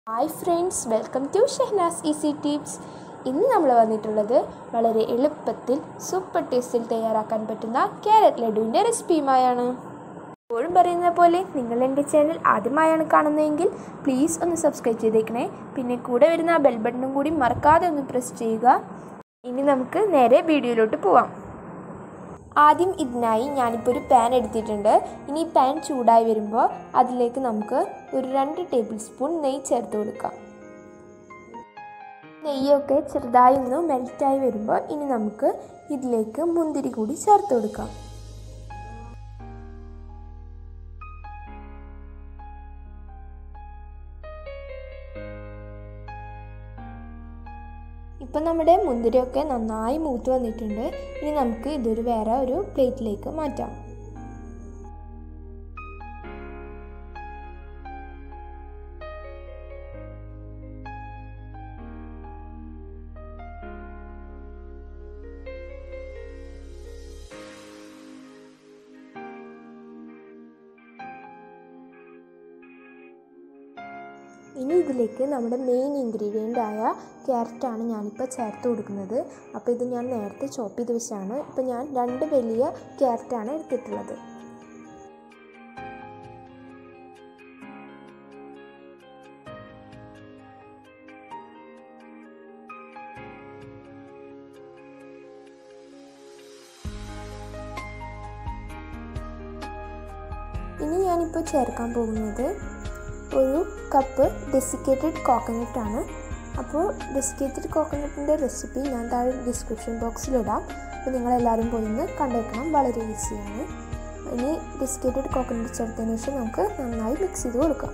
hi friends welcome to Shehnaz easy tips ഇന്ന് നമ്മൾ വന്നിട്ടുള്ളത് വളരെ എളുപ്പത്തിൽ സൂപ്പർ ടേസ്റ്റിൽ തയ്യാറാക്കാൻ പറ്റുന്ന ക്യാരറ്റ് ലഡുവിൻ്റെ റെസിപ്പിയുമായാണ് എപ്പോഴും പറയുന്ന പോലെ നിങ്ങൾ എൻ്റെ ചാനൽ ആദ്യമായാണ് കാണുന്നതെങ്കിൽ പ്ലീസ് ഒന്ന് സബ്സ്ക്രൈബ് ചെയ്തേക്കണേ പിന്നെ കൂടെ വരുന്ന ആ ബെൽ ബട്ടണും കൂടി മറക്കാതെ ഒന്ന് പ്രസ് ചെയ്യുക ഇനി നമുക്ക് നേരെ വീഡിയോയിലോട്ട് പോവാം ആദ്യം ഇതിനായി ഞാനിപ്പോൾ ഒരു പാൻ എടുത്തിട്ടുണ്ട് ഇനി പാൻ ചൂടായി വരുമ്പോൾ അതിലേക്ക് നമുക്ക് ഒരു രണ്ട് ടേബിൾ സ്പൂൺ നെയ്യ് ചേർത്ത് കൊടുക്കാം നെയ്യൊക്കെ ചെറുതായി ഒന്ന് മെൽറ്റായി വരുമ്പോൾ ഇനി നമുക്ക് ഇതിലേക്ക് മുന്തിരി കൂടി ചേർത്ത് കൊടുക്കാം ഇപ്പം നമ്മുടെ മുന്തിരിയൊക്കെ നന്നായി മൂത്ത് വന്നിട്ടുണ്ട് ഇനി നമുക്ക് ഇതൊരു വേറെ ഒരു പ്ലേറ്റിലേക്ക് മാറ്റാം ഇനി ഇതിലേക്ക് നമ്മുടെ മെയിൻ ഇൻഗ്രീഡിയൻ്റ് ആയ ക്യാരറ്റാണ് ഞാനിപ്പോൾ ചേർത്ത് കൊടുക്കുന്നത് അപ്പോൾ ഇത് ഞാൻ നേരത്തെ ചോപ്പ് ചെയ്ത് വെച്ചാണ് ഇപ്പോൾ ഞാൻ രണ്ട് വലിയ ക്യാരറ്റാണ് എടുത്തിട്ടുള്ളത് ഇനി ഞാനിപ്പോൾ ചേർക്കാൻ പോകുന്നത് ഒരു കപ്പ് ഡെസിക്കേറ്റഡ് കോക്കനട്ട് ആണ് അപ്പോൾ ഡെസിക്കേറ്റഡ് കോക്കനട്ടിൻ്റെ റെസിപ്പി ഞാൻ താഴെ ഡിസ്ക്രിപ്ഷൻ ബോക്സിലിടാം അപ്പോൾ നിങ്ങളെല്ലാവരും പോയി ഒന്ന് കണ്ടേക്കണം വളരെ ഈസിയാണ് ഇനി ഡെസിക്കേറ്റഡ് കോക്കനട്ട് ചേർത്തതിന് ശേഷം നമുക്ക് നന്നായി മിക്സ് ചെയ്ത് കൊടുക്കാം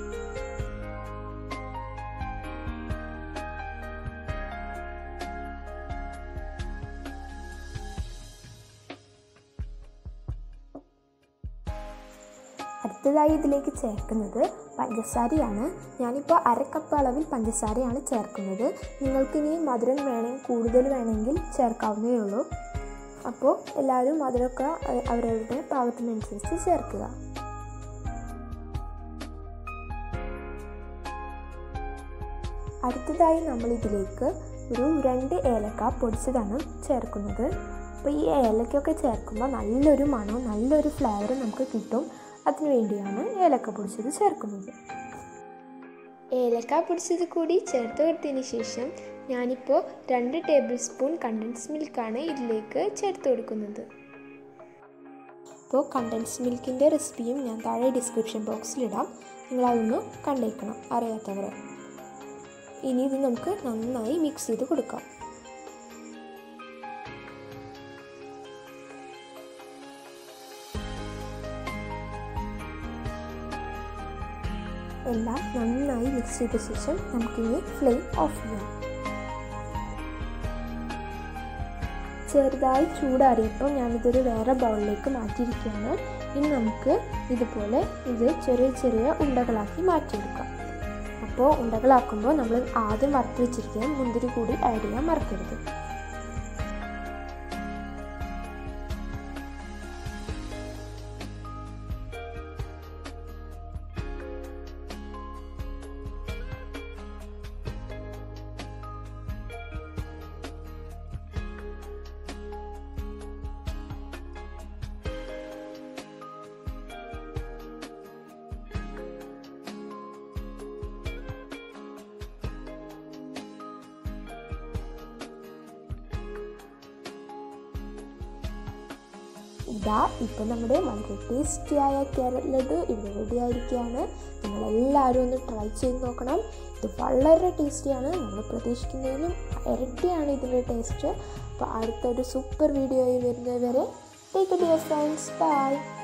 അടുത്തതായി ഇതിലേക്ക് ചേർക്കുന്നത് പഞ്ചസാരയാണ് ഞാനിപ്പോൾ അര കപ്പ് അളവിൽ പഞ്ചസാരയാണ് ചേർക്കുന്നത് നിങ്ങൾക്കിനി മധുരം വേണമെങ്കിൽ കൂടുതൽ വേണമെങ്കിൽ ചേർക്കാവുന്നതേ ഉള്ളൂ അപ്പോൾ എല്ലാവരും മധുരമൊക്കെ അവരവരുടെ പാകത്തിനനുസരിച്ച് ചേർക്കുക അടുത്തതായി നമ്മൾ ഇതിലേക്ക് ഒരു രണ്ട് ഏലക്ക പൊടിച്ചതാണ് ചേർക്കുന്നത് അപ്പോൾ ഈ ഏലക്കൊക്കെ ചേർക്കുമ്പോൾ നല്ലൊരു മണവും നല്ലൊരു ഫ്ലേവറും നമുക്ക് കിട്ടും അതിനു വേണ്ടിയാണ് ഏലക്ക പൊടിച്ചത് ചേർക്കുന്നത് ഏലക്ക പൊടിച്ചത് കൂടി ചേർത്ത് കൊടുത്തതിന് ശേഷം ഞാനിപ്പോൾ രണ്ട് ടേബിൾ സ്പൂൺ കണ്ടൻസ് മിൽക്കാണ് ഇതിലേക്ക് ചേർത്ത് കൊടുക്കുന്നത് അപ്പോൾ കണ്ടൻസ് മിൽക്കിൻ്റെ റെസിപ്പിയും ഞാൻ താഴെ ഡിസ്ക്രിപ്ഷൻ ബോക്സിലിടാം നിങ്ങളതൊന്ന് കണ്ടേക്കണം അറിയാത്തവർ ഇനി ഇത് നമുക്ക് നന്നായി മിക്സ് ചെയ്ത് കൊടുക്കാം എല്ലാം നന്നായി മിക്സ് ചെയ്ത ശേഷം നമുക്കിനി ഫ്ലെയിം ഓഫ് ചെയ്യാം ചെറുതായി ചൂടാറിയപ്പോൾ ഞാനിതൊരു വേറെ ബൗളിലേക്ക് മാറ്റിയിരിക്കുകയാണ് ഇനി നമുക്ക് ഇതുപോലെ ഇത് ചെറിയ ചെറിയ ഉണ്ടകളാക്കി മാറ്റിയെടുക്കാം അപ്പോൾ ഉണ്ടകളാക്കുമ്പോൾ നമ്മൾ ആദ്യം വറുത്ത് വെച്ചിരിക്കുന്ന മുന്തിരി കൂടി ആഡ് ചെയ്യാൻ മറക്കരുത് ഇതാ ഇപ്പം നമ്മുടെ വളരെ ടേസ്റ്റിയായ ക്യാരറ്റ് ലഡു ഇവിടെ റെഡി ആയിരിക്കുകയാണ് നിങ്ങളെല്ലാവരും ഒന്ന് ട്രൈ ചെയ്ത് നോക്കണം ഇത് വളരെ ടേസ്റ്റിയാണ് നമ്മൾ പ്രതീക്ഷിക്കുന്നതിലും ഇരട്ടിയാണ് ഇതിൻ്റെ ടേസ്റ്റ് അപ്പോൾ അടുത്തൊരു സൂപ്പർ വീഡിയോയിൽ വരുന്നവരെ ടേക്ക് ഡിയർ ഫ്രണ്ട്സ് ബൈ